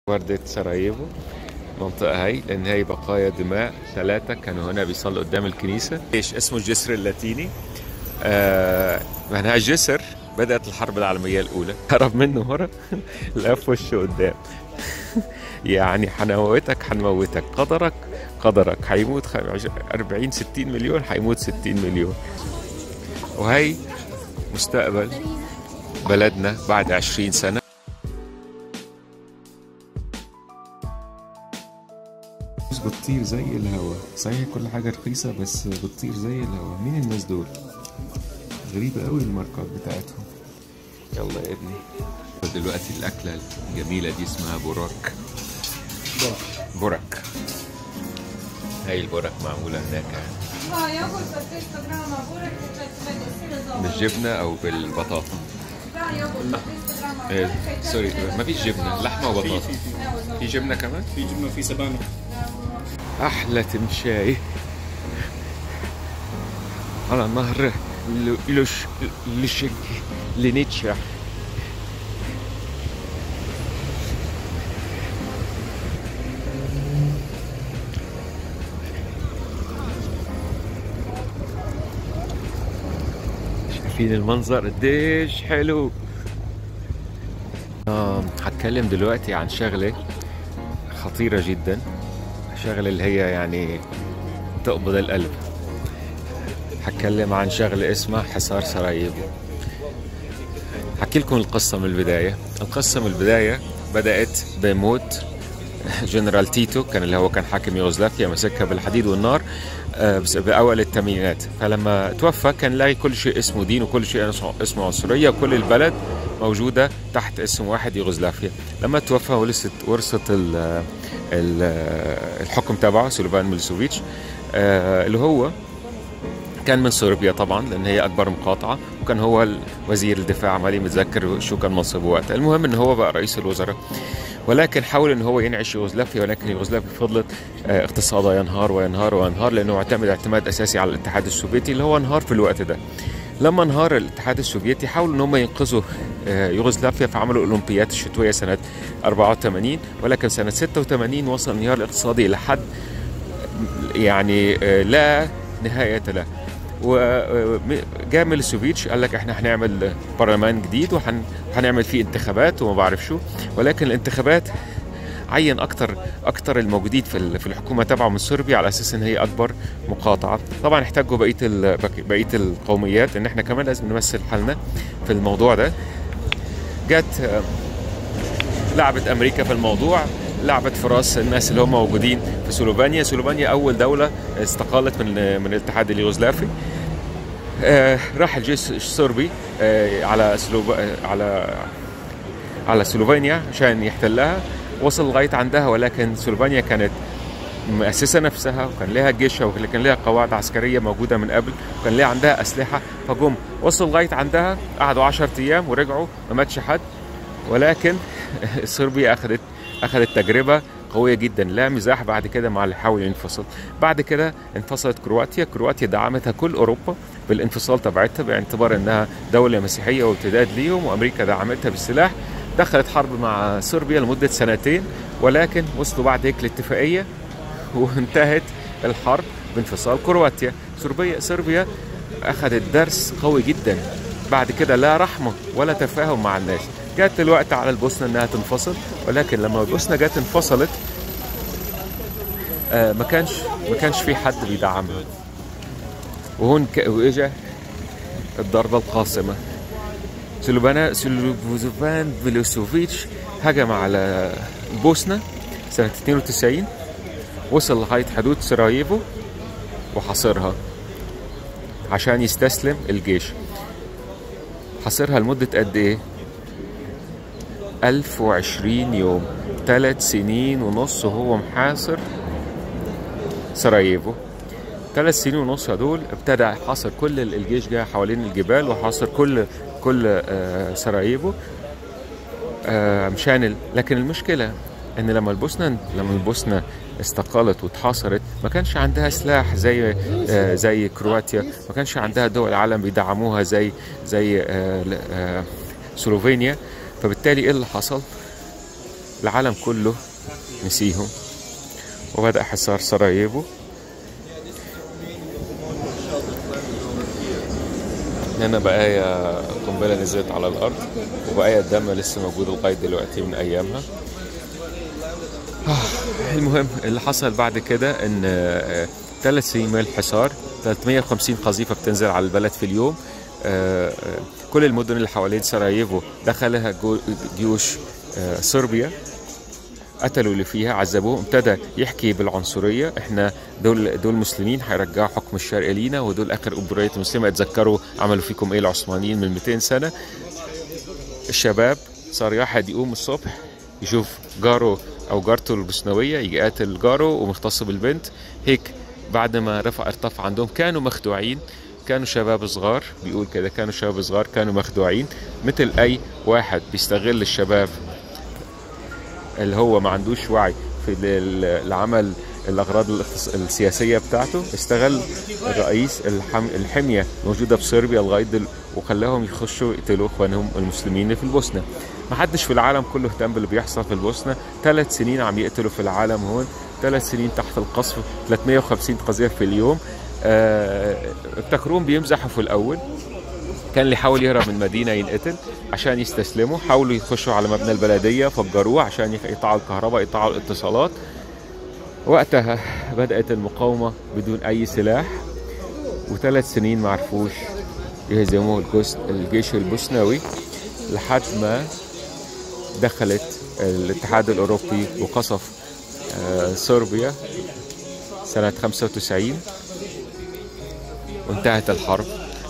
وردة سراييفو المنطقة هاي لأن هي بقايا دماء ثلاثة كانوا هنا بيصلوا قدام الكنيسة ايش اسمه الجسر اللاتيني آه من هالجسر بدأت الحرب العالمية الأولى هرب منه هرب لف وشه قدام يعني حنموتك حنموتك قدرك قدرك حيموت خ- 40 60 مليون حيموت 60 مليون وهي مستقبل بلدنا بعد 20 سنة بس بتطير زي الهوا صحيح كل حاجة رخيصة بس بتطير زي الهوا مين الناس دول غريبة قوي الماركات بتاعتهم يلا يا ابني دلوقتي الأكلة الجميلة دي اسمها براك براك هاي البرك معمولة هناك يعني Dva jogurta, 300 grama burek i 40 sira za بالجبنة أو بالبطاطا Dva jogurta, 300 grama إيه، bureka i سوري ما فيش جبنة لحمة في وبطاطا في في في جبنة كمان في جبنه في سبانخ أحلى تمشاي على نهر ل- لوش لش لنيتشا شايفين المنظر قديش حلو آه هتكلم دلوقتي عن شغلة خطيرة جدا شغلة اللي هي يعني تقبض القلب هتكلم عن شغلة اسمها حصار سراييفو حكي لكم القصة من البداية القصة من البداية بدأت بموت جنرال تيتو كان اللي هو كان حاكم يوغوسلافيا مسكها بالحديد والنار آه، بس بأول الثمانينات فلما توفى كان لاقي كل شيء اسمه دين وكل شيء اسمه- اسمه عنصرية وكل البلد موجودة تحت اسم واحد يوغوسلافيا لما توفى ورثت ورثت ال- ال- الحكم تبعه سلوفان ميلوسوفيتش آه، اللي هو كان من صربيا طبعا لان هي اكبر مقاطعه وكان هو ال- وزير الدفاع مالي متذكر شو كان منصبه وقتها المهم ان هو بقى رئيس الوزراء ولكن حاول ان هو ينعش يوغوسلافيا ولكن يوغوسلافيا فضلت آه، اقتصادها ينهار وينهار وينهار لانه معتمد اعتماد اساسي على الاتحاد السوفيتي اللي هو انهار في الوقت ده لما انهار الاتحاد السوفيتي حاولوا ان هم ينقذوا آه، يوغوسلافيا فعملوا الاولمبياد الشتويه سنه 84 ولكن سنه 86 وصل الانهيار الاقتصادي لحد يعني آه، لا نهاية له وجاء ميلوسوفيتش قال لك احنا هنعمل برلمان جديد وهنعمل فيه انتخابات وما بعرف شو ولكن الانتخابات عين اكتر اكتر الموجودين في ال- في الحكومه تبعه من صربيا على اساس ان هي اكبر مقاطعه طبعا احتاجوا بقيه ال- بق- بقيه القوميات ان احنا كمان لازم نمثل حالنا في الموضوع ده جت آه، لعبت امريكا في الموضوع لعبت في راس الناس اللي هم موجودين في سلوفانيا سلوفانيا اول دوله استقالت من من الاتحاد اليوغوسلافي آه، راح الجيش الصربي آه، على سلوف... آه، على على سلوفينيا عشان يحتلها وصل لغايه عندها ولكن سلوفانيا كانت مؤسسة نفسها وكان لها جيشها وكان لها قواعد عسكرية موجودة من قبل وكان لها عندها أسلحة فجم وصلوا لغاية عندها قعدوا 10 أيام ورجعوا ما ماتش حد ولكن صربيا أخذت أخذت تجربة قوية جدا لا مزاح بعد كده مع اللي حاول ينفصل بعد كده انفصلت كرواتيا كرواتيا دعمتها كل أوروبا بالانفصال تبعتها باعتبار انها دولة مسيحية وامتداد ليهم وامريكا دعمتها بالسلاح دخلت حرب مع صربيا لمدة سنتين ولكن وصلوا بعد هيك لاتفاقية وانتهت الحرب بانفصال كرواتيا صربيا صربيا اخذت درس قوي جدا بعد كده لا رحمه ولا تفاهم مع الناس جات الوقت على البوسنه انها تنفصل ولكن لما البوسنه جت انفصلت آه ما كانش ما كانش في حد بيدعمها وهون ك... واجا الضربه القاصمه سلوفانا سلوفان فيلوسوفيتش هجم على البوسنه سنه 92 وصل لغايه حدود سراييفو وحاصرها عشان يستسلم الجيش حاصرها لمدة قد ايه؟ 1020 يوم ثلاث سنين ونص وهو محاصر سراييفو ثلاث سنين ونص هدول ابتدى حاصر كل الجيش جاي حوالين الجبال وحاصر كل كل آه، سراييفو آه، مشان ال... لكن المشكله ان لما البوسنه لما البوسنه استقالت واتحاصرت ما كانش عندها سلاح زي آه، زي كرواتيا ما كانش عندها دول العالم بيدعموها زي زي آه، ل- آه، سلوفينيا فبالتالي ايه اللي حصل العالم كله نسيهم وبدأ حصار سراييفو هنا بقايا قنبلة نزلت على الأرض وبقايا الدم لسه موجود لغاية دلوقتي من أيامها آه، المهم اللي حصل بعد كده ان آه، ثلاث سنين من الحصار 350 قذيفه بتنزل على البلد في اليوم آه، آه، كل المدن اللي حوالين سراييفو دخلها جو- جيوش آه، صربيا قتلوا اللي فيها عذبوهم ابتدى يحكي بالعنصريه احنا دول دول مسلمين هيرجعوا حكم الشرق لينا ودول اخر امبراطوريه مسلمه اتذكروا عملوا فيكم ايه العثمانيين من 200 سنه الشباب صار واحد يقوم الصبح يشوف جاره او جارته البوسنويه يجي قاتل جاره ومختص بالبنت هيك بعد ما رفع ارتفع عندهم كانوا مخدوعين كانوا شباب صغار بيقول كده كانوا شباب صغار كانوا مخدوعين مثل اي واحد بيستغل الشباب اللي هو ما عندوش وعي في ال- العمل الاغراض الاختص- السياسيه بتاعته استغل الرئيس الحم... الحميه موجوده في صربيا لغايه دل... وخلاهم يخشوا يقتلوا اخوانهم المسلمين اللي في البوسنه ما حدش في العالم كله اهتم باللي بيحصل في البوسنه ثلاث سنين عم يقتلوا في العالم هون ثلاث سنين تحت القصف 350 قذيفه في اليوم آه، افتكروهم بيمزحوا في الاول كان اللي يحاول يهرب من المدينه ينقتل عشان يستسلموا حاولوا يخشوا على مبنى البلديه فجروه عشان يخ- يقطعوا الكهرباء يقطعوا الاتصالات وقتها بدات المقاومه بدون اي سلاح وثلاث سنين ما عرفوش يهزموا الجوس- الجيش البوسنوي لحد ما دخلت الاتحاد الاوروبي وقصف آه، صربيا سنه 95 وانتهت الحرب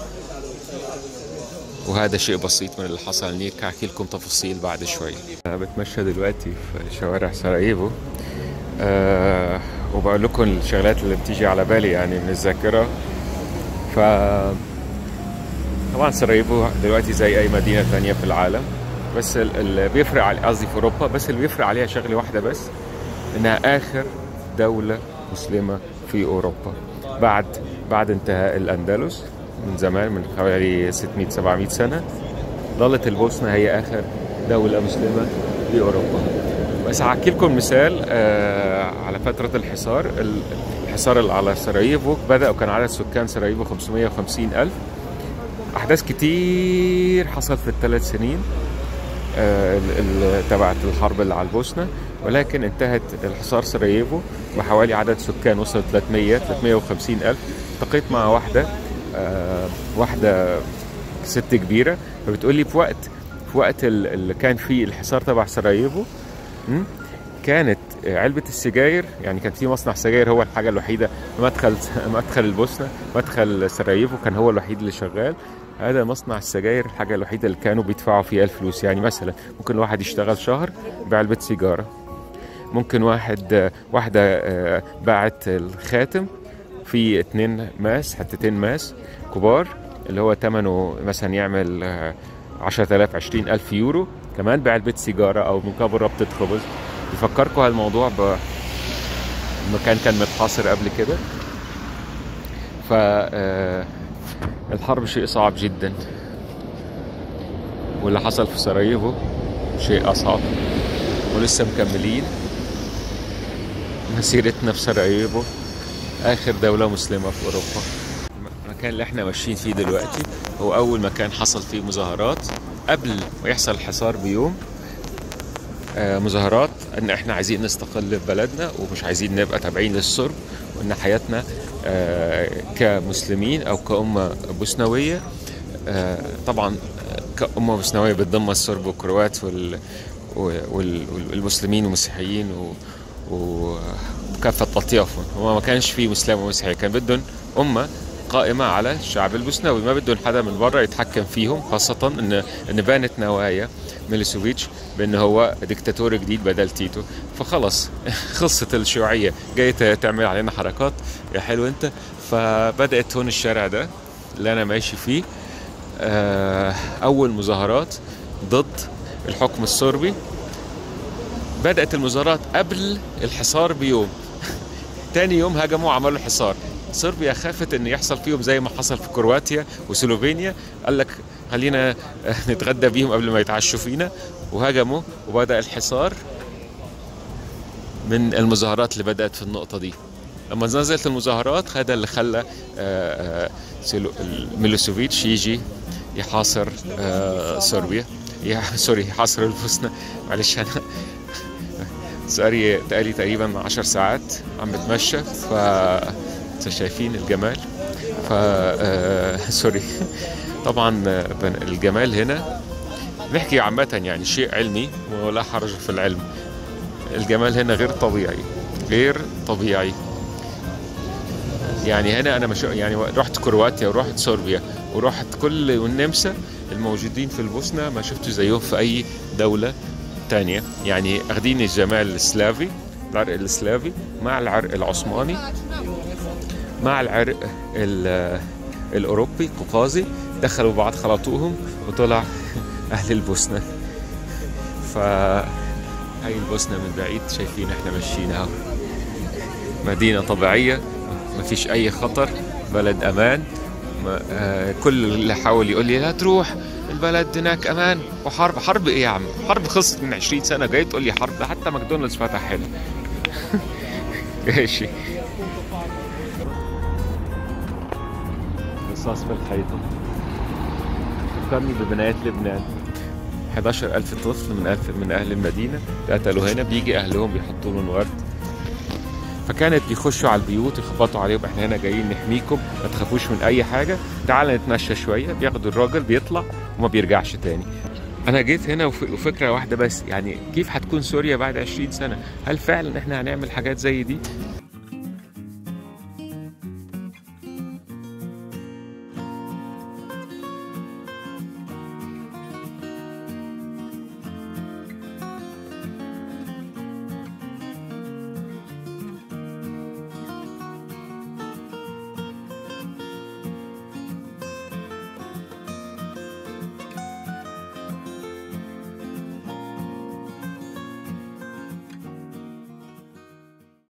وهذا شيء بسيط من اللي حصل نيك هحكي لكم تفاصيل بعد شوي أنا بتمشى دلوقتي في شوارع سراييفو أه وبقول لكم الشغلات اللي بتيجي على بالي يعني من الذاكرة ف طبعا سراييفو دلوقتي زي أي مدينة تانية في العالم بس ال- اللي بيفرق على قصدي في أوروبا بس اللي بيفرق عليها شغلة واحدة بس إنها آخر دولة مسلمة في أوروبا بعد بعد انتهاء الأندلس من زمان من حوالي 600 700 سنة ظلت البوسنة هي آخر دولة مسلمة في أوروبا بس هحكي لكم مثال آه على فترة الحصار ال- الحصار اللي على سراييفو بدأ وكان عدد سكان سراييفو 550 ألف أحداث كتير حصلت في الثلاث سنين آه، ال- ال- تبعت الحرب اللي على البوسنة ولكن انتهت الحصار سراييفو بحوالي عدد سكان وصل 300 350 ألف التقيت مع واحدة آه، واحدة ست كبيرة فبتقول لي في وقت في وقت ال- اللي كان فيه الحصار تبع سراييفو م? كانت علبة السجاير يعني كان في مصنع سجاير هو الحاجة الوحيدة مدخل مدخل البوسنة مدخل سراييفو كان هو الوحيد اللي شغال هذا مصنع السجاير الحاجة الوحيدة اللي كانوا بيدفعوا فيها الفلوس يعني مثلا ممكن الواحد يشتغل شهر بعلبة سيجارة ممكن واحد واحدة آه، باعت الخاتم في اتنين ماس حتتين ماس كبار اللي هو ثمنه مثلا يعمل آه، 10000 20000 يورو كمان بعلبة سيجارة أو مقابل ربطة خبز بفكركم هالموضوع ب مكان كان متحاصر قبل كده ف آه، الحرب شيء صعب جدا واللي حصل في سراييفو شيء أصعب ولسه مكملين مسيرتنا في سراييفو آخر دولة مسلمة في أوروبا المكان اللي احنا ماشيين فيه دلوقتي هو أول مكان حصل فيه مظاهرات قبل ما يحصل الحصار بيوم آه، مظاهرات ان احنا عايزين نستقل في بلدنا ومش عايزين نبقى تابعين للصرب وان حياتنا آه، كمسلمين او كأمة بوسنوية آه، طبعا كأمة بوسنوية بتضم الصرب والكروات وال وال- والمسلمين والمسيحيين و... و- وكافة أطيافهم هو ما كانش فيه مسلم ومسيحي كان بدهم أمة قائمة على الشعب البوسنوي ما بدهم حدا من برا يتحكم فيهم خاصة إن إن بانت نوايا ميليسوفيتش بأن هو ديكتاتور جديد بدل تيتو فخلص خلصت الشيوعية جاية تعمل علينا حركات يا حلو أنت فبدأت هون الشارع ده اللي أنا ماشي فيه آه، أول مظاهرات ضد الحكم الصربي بدأت المظاهرات قبل الحصار بيوم تاني يوم هجموا وعملوا الحصار صربيا خافت ان يحصل فيهم زي ما حصل في كرواتيا وسلوفينيا قال لك خلينا نتغدى بيهم قبل ما يتعشوا فينا وهجموا وبدأ الحصار من المظاهرات اللي بدات في النقطه دي لما نزلت المظاهرات هذا اللي خلى آه، آه، سيلو- ميلوسيفيتش يجي يحاصر آه، صربيا يا سوري يحاصر البوسنه معلش انا ساري بقالي تقريبا عشر ساعات عم بتمشى ف انتوا شايفين الجمال ف آه، سوري طبعا آه، بن- الجمال هنا نحكي عامة يعني شيء علمي ولا حرج في العلم الجمال هنا غير طبيعي غير طبيعي يعني هنا انا مش يعني رحت كرواتيا ورحت صربيا ورحت كل والنمسا الموجودين في البوسنة ما شفتوا زيهم في اي دولة تانية يعني اخدين الجمال السلافي العرق السلافي مع العرق العثماني مع العرق ال- الاوروبي القوقازي دخلوا بعض خلطوهم وطلع اهل البوسنه ف هاي البوسنه من بعيد شايفين احنا ماشيين اهو مدينه طبيعيه ما فيش اي خطر بلد امان ما آه كل اللي حاول يقول لي لا تروح البلد هناك امان وحرب حرب ايه يا عم حرب خلصت من 20 سنه جاي تقول لي حرب ده حتى ماكدونالدز فتح هنا ماشي رصاص في الحيطة فكرني ببنايات لبنان 11 ألف طفل من ألف من أهل المدينة قتلوا هنا بيجي أهلهم بيحطوا لهم ورد فكانت بيخشوا على البيوت يخبطوا عليهم احنا هنا جايين نحميكم ما تخافوش من أي حاجة تعال نتمشى شوية بياخدوا الراجل بيطلع وما بيرجعش تاني أنا جيت هنا وف- وفكرة واحدة بس يعني كيف هتكون سوريا بعد 20 سنة هل فعلا احنا هنعمل حاجات زي دي